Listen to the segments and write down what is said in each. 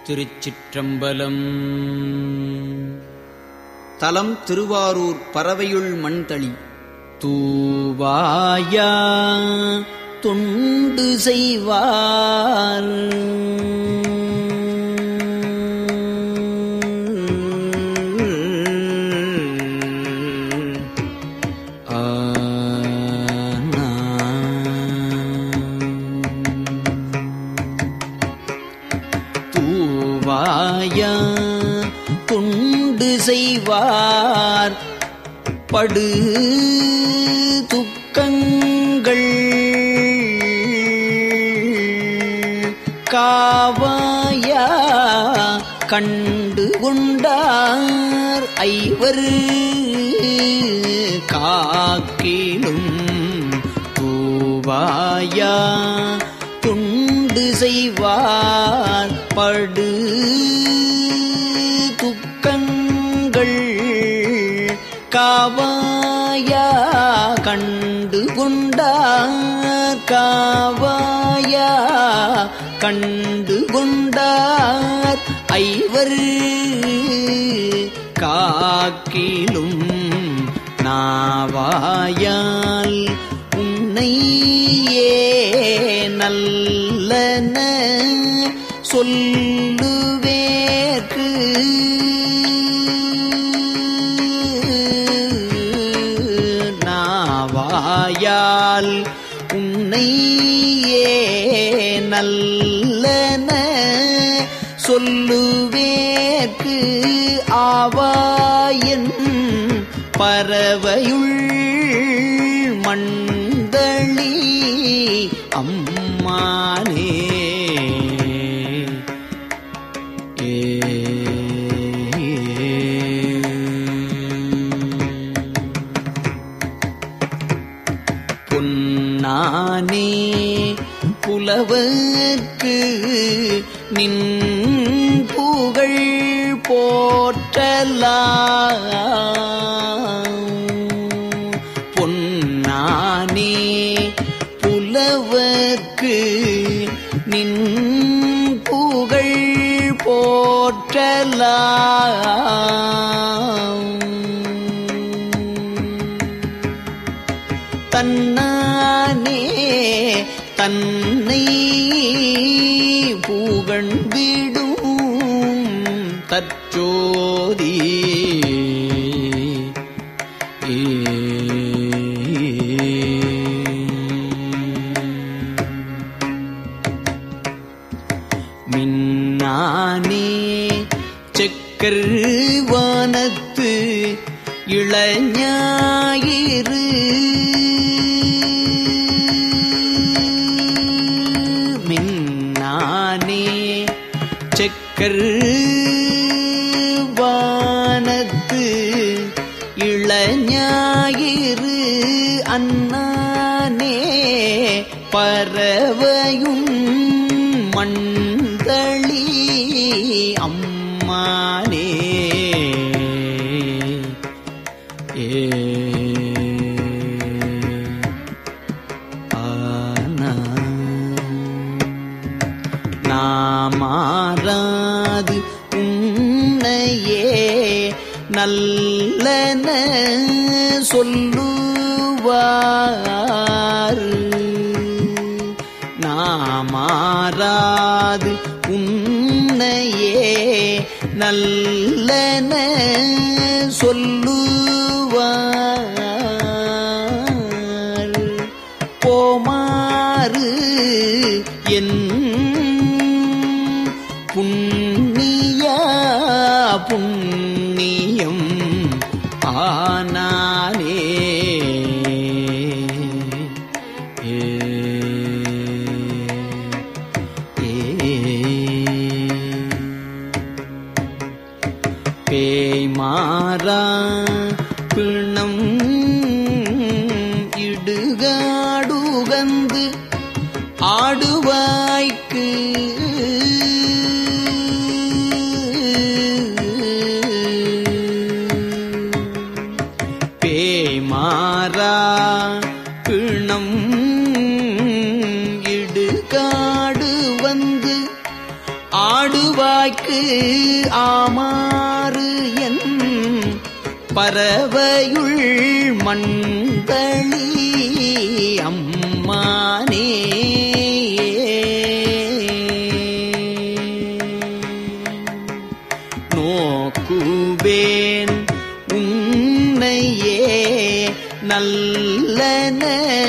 திருச்சிற்றம்பலம் தலம் திருவாரூர் பறவையுள் மண்தளி தூவாயா தொண்டு செய்வார் தூவாயா தொண்டு செய்வார் படு துக்கங்கள் காவாயா கண்டு கொண்டார் ஐவர் காக்கிலும் தூவாயா துண்டு செய்வார் படு துக்கங்கள் காவாயா கண்டு கொண்டார் காவாயா கண்டு கொண்டார் ஐவர் காக்கிலும் நாவாயால் உன்னையே நல்லன சொல்லுவேற்கு நாவாயால் உன்னையே நல்லன சொல்லுவேற்கு ஆவாயன் பறவையுள் மண்டளி அம்மானே பொன்னானே புலவர்க்கு நின் புகழ் போற்றலாம் பொன்னானே புலவர்க்கு நின் புகழ் போற்றலாம் தன்னானே தன்னை பூகண்பிடும் தற்றோதி மின்னானே செக்கர் வானத்து இளஞாயிறு மின்னானே செக்கர் வானத்து இளஞாயிறு அண்ணானே பறவையும் மண்தளி அம்மானே ஏ ஆனா நாமாறாது உன்னையே நல்லன சொல்லுவார் நாமாறாது உன்னையே நல்லன சொல்லுவார் போமாறு என் புண்ணியா புண்ணியம் ஆனானே ஏ பேய்மாறா பிணம் இடுகாடுகந்து ஆடுவாய்க்கு பேய்மாறா பிணம் இடுகாடு வந்து ஆடுவாய்க்கு செவ்வாய்க்கு ஆமாறு என் பறவையுள் மண்தளி அம்மானே நோக்குவேன் உன்னையே நல்லன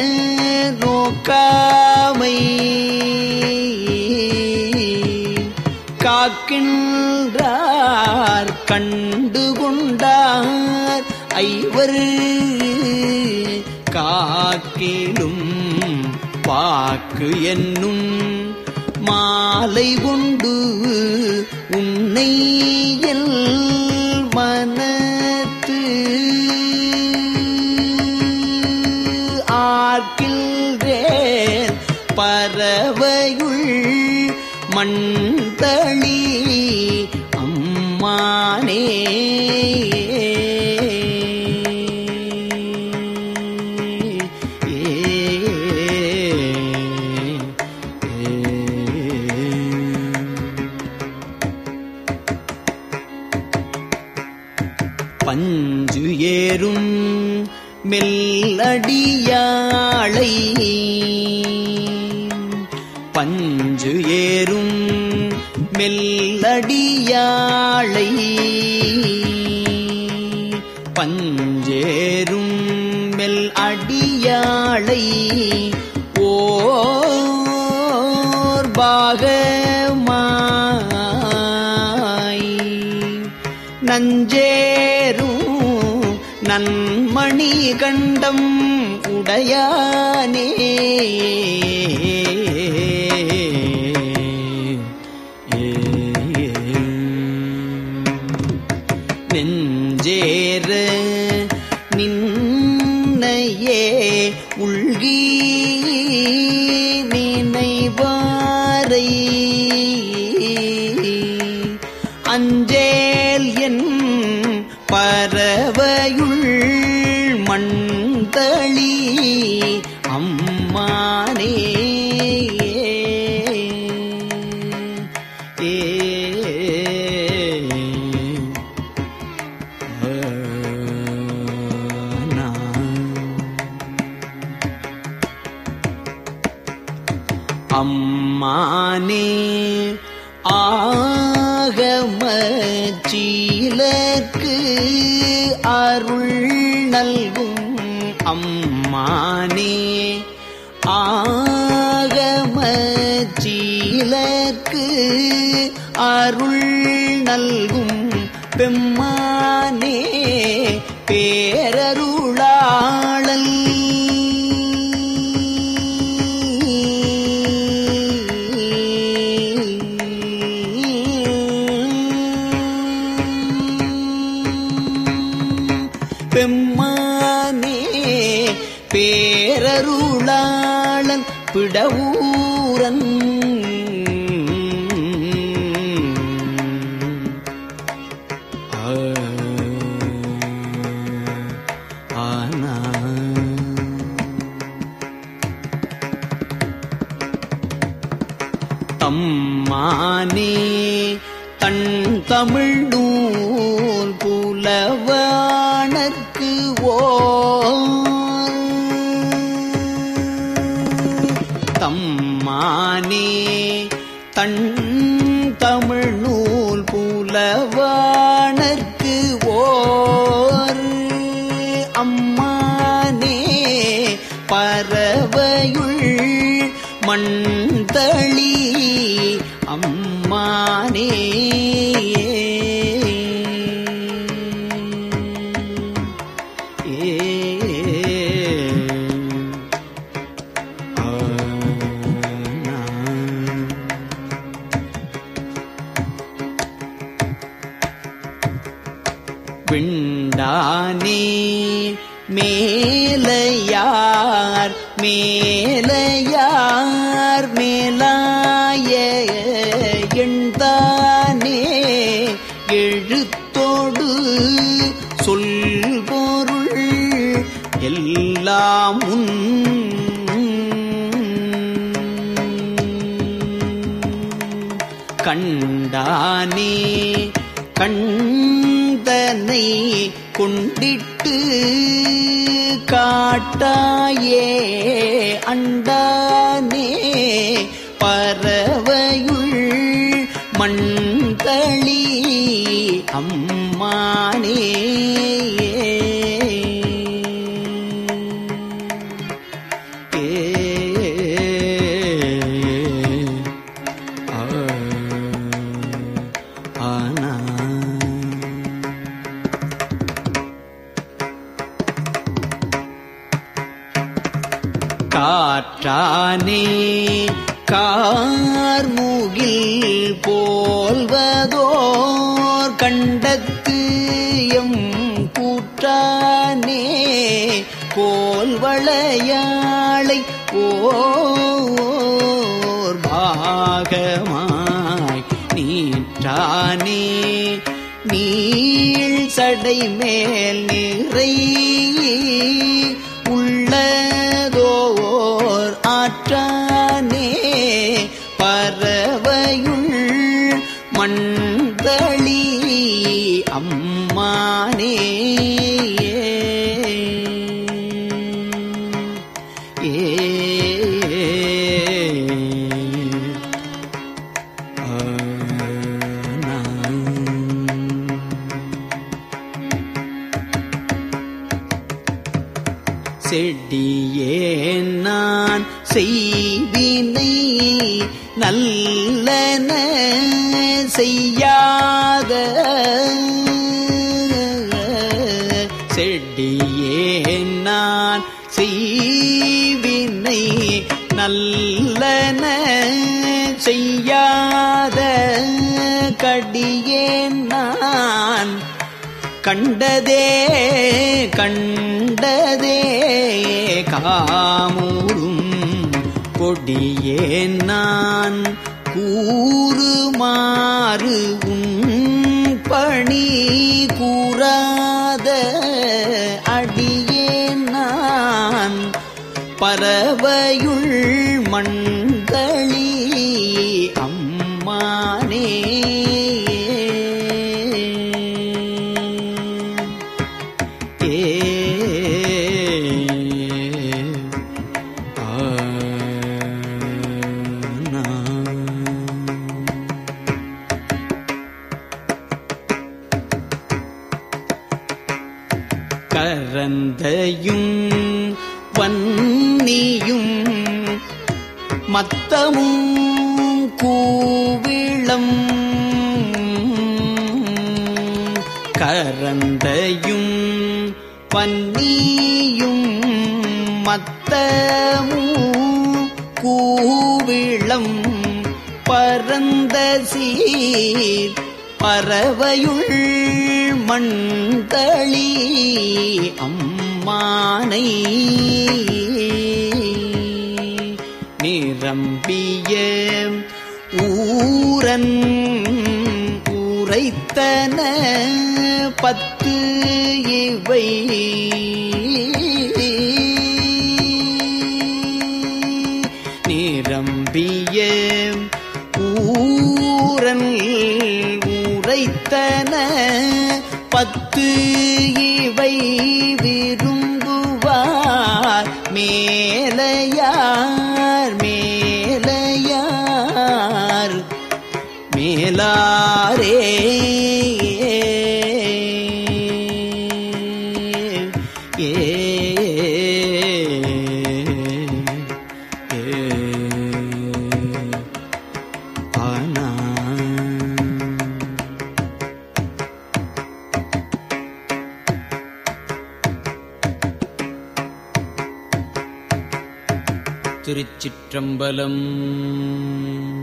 நோக்காமை காக்கின்றார் கண்டு கொண்டார் ஐவர் காக்கிலும் பாக்கு என்னும் மாலை கொண்டு உன்னை எல் மனத்து ஆர்க்கில்றேன் பறவையுள் மண்தளி அம்மானே பஞ்சு ஏறும் மெல்லடியாளை பஞ்சு ஏறும் மெல்லடியாளை பஞ்சேரும் மெல் அடியாளை ஓர் பாகமாய் நஞ்சேரும் நன்மணி கண்டம் உடையானே நெஞ்சேர நின்னையே உள்கி நினைவாரை அஞ்சேல் என் பறவையுள் மண்தளி அம்மானே ஏ அம்மானே ஆகமச்சீலக்கு அருள் நல்கும் அம்மானே ஆகமச்சீலக்கு அருள் நல்கும் பெம்மானே பேரருளாளல் பெம்மானே பேரருளாளன் பிடவூரன் ஆனா தம்மானே தன் தமிழ் நூல் புலவானற்கு ஓர் தம்மானே தன் தமிழ் நூல் புலவானற்கு ஓர் அம்மானே பறவையுள் மண்தளி அம்மானே விண்டானே மேலையார் மேலையார் மேலாய எண்தானே எழுத்தோடு சொல் பொருள் எல்லாம் உன் கண்டானே கண்டனை கொண்டிட்டு காட்டாயே அண்டானே பறவையுள் மண்களி அம்மானே காற்றானே கார்முகில் போல்வதோர் கண்டத்து எம் கூற்றானே கோல்வளையாளை ஓர் பாகமாய் நீற்றானே நீள் சடை மேல் நிறை உள்ளதோர் ஆற்றானே பறவையுள் மண்களி அம்மானே ஏ செடியேன் நான் செய்வினை நல்லன செய்யாத செடியேன் நான் செய்வினை நல்லன செய்யாத கடியேன் நான் கண்டதே கண்டதே காமூரும் கொடியே நான் கூறுமாறு உன் பணி கூறாத அடியே நான் பறவையுள் மண்களி அம்மானே ஏ கரந்தையும் வன்னியும் மத்தமும் கூவிளம் கரந்தையும் பன்னியும் மத்தமும் கூவிளம் பரந்த சீர் பறவையுள் மண்களி அம்மானை நிரம்பிய ஊரன் உரைத்தன பத்து இவை நிரம்பிய ஊரன் உரைத்தன பத்து இவை விரும்புவார் மேலையார் மேலையார் மேலாரே ஏ ஆனா திருச்சிற்றம்பலம்